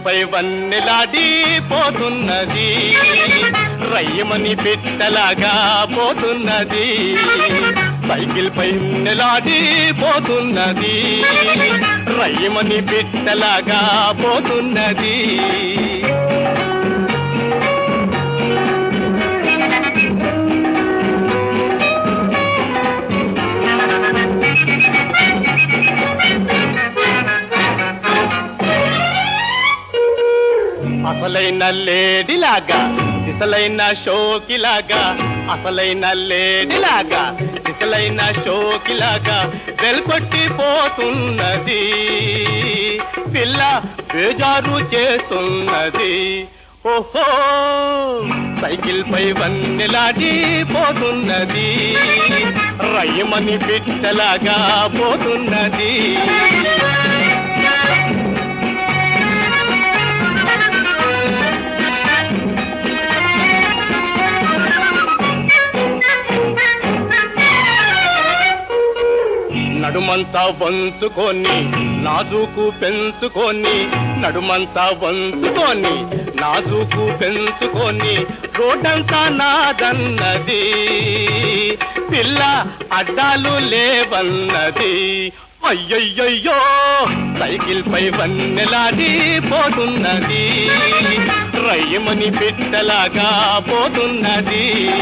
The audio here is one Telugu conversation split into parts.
పై వన్నెలాడి పోతున్నది రయ్యమని పెట్టలాగా పోతున్నది సైకిల్ పై నెలాడి పోతున్నది రయ్యమని పెట్టలాగా పోతున్నది అసలైన లేడిలాగా దిశలైన షోకిలాగా అసలైన లేడిలాగా దిశలైన షోకిలాగా వెల్కొట్టి పోతున్నది పిల్ల బేజారు చేస్తున్నది ఓహో సైకిల్ పై వన్నెలాడి పోతున్నది రయ్యమని పిట్టలాగా పోతున్నది నడుమంతా వంచుకొని నాజుకు పెంచుకొని నడుమంతా వంచుకొని నాజుకు పెంచుకొని రోడ్డంతా నాదన్నది పిల్ల అడ్డాలు లేవన్నది అయ్యయ్యయ్యో సైకిల్ పై వన్నెలాడి పోతున్నది రయ్యమని పిట్టలాగా పోతున్నది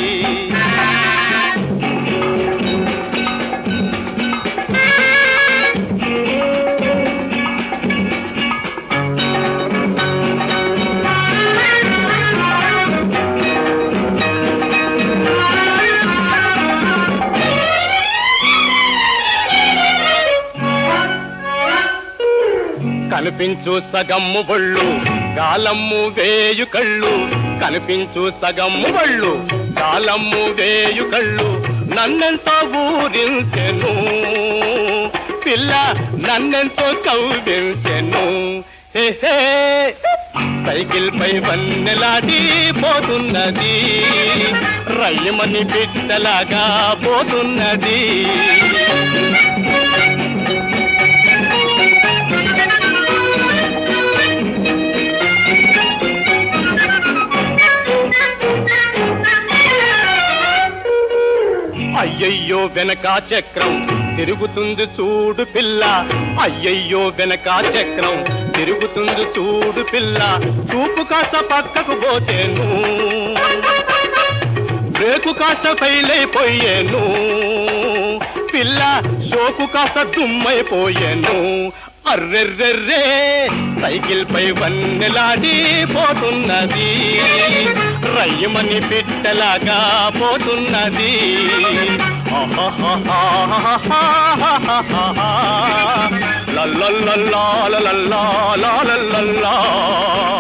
కనిపించు సగమ్ము బొళ్ళు గాలమ్ము వేయు కళ్ళు కనిపించు సగమ్ము బొళ్ళు గాలమ్ము వేయు కళ్ళు నన్నెంతో ఊరించెను పిల్ల నన్నెంతో కౌగించెను హే హే సైకిల్ పై వన్నెలాడి పోతున్నది రయ్యమని బిడ్డలాగా పోతున్నది అయ్యయ్యో వెనక చక్రం తిరుగుతుంది చూడు పిల్ల అయ్యయ్యో వెనక చక్రం తిరుగుతుంది చూడు పిల్ల చూపు కాస్త పక్కకు పోతేను బ్రేకు కాస్త ఫెయిలైపోయాను పిల్ల సోకు కాస్త దుమ్మైపోయాను అర్రెర్రెర్రే సైకిల్ పై వన్నెలాడి పోతున్నది రయ్యమని బిడ్డలాగా పోతున్నది లల్లల్లల్లా లల్లల్లా